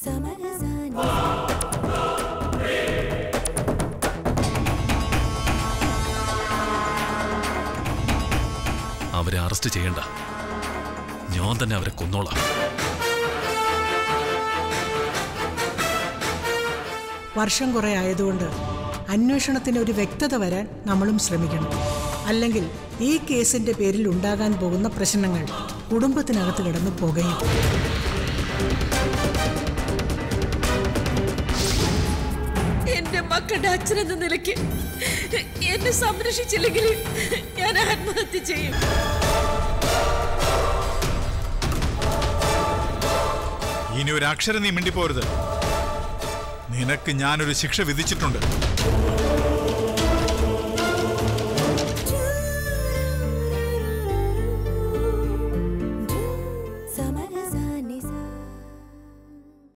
അവരെ അറസ്റ്റ് ചെയ്യണ്ട ഞാൻ തന്നെ അവരെ കൊന്നോളാം വർഷം കുറെ ആയതുകൊണ്ട് അന്വേഷണത്തിന് ഒരു വ്യക്തത വരാൻ നമ്മളും ശ്രമിക്കണം അല്ലെങ്കിൽ ഈ കേസിന്റെ പേരിൽ ഉണ്ടാകാൻ പോകുന്ന പ്രശ്നങ്ങൾ കുടുംബത്തിനകത്ത് കിടന്ന് പുകയും എന്റെ മക്കളുടെ അച്ഛനെന്ന നിലയ്ക്ക് എന്നെ സംരക്ഷിച്ചില്ലെങ്കിൽ ഞാൻ ആത്മഹത്യ ചെയ്യും ഇനി ഒരു അക്ഷരം നീ മിണ്ടിപ്പോരുത് നിനക്ക് ഞാനൊരു ശിക്ഷ വിധിച്ചിട്ടുണ്ട്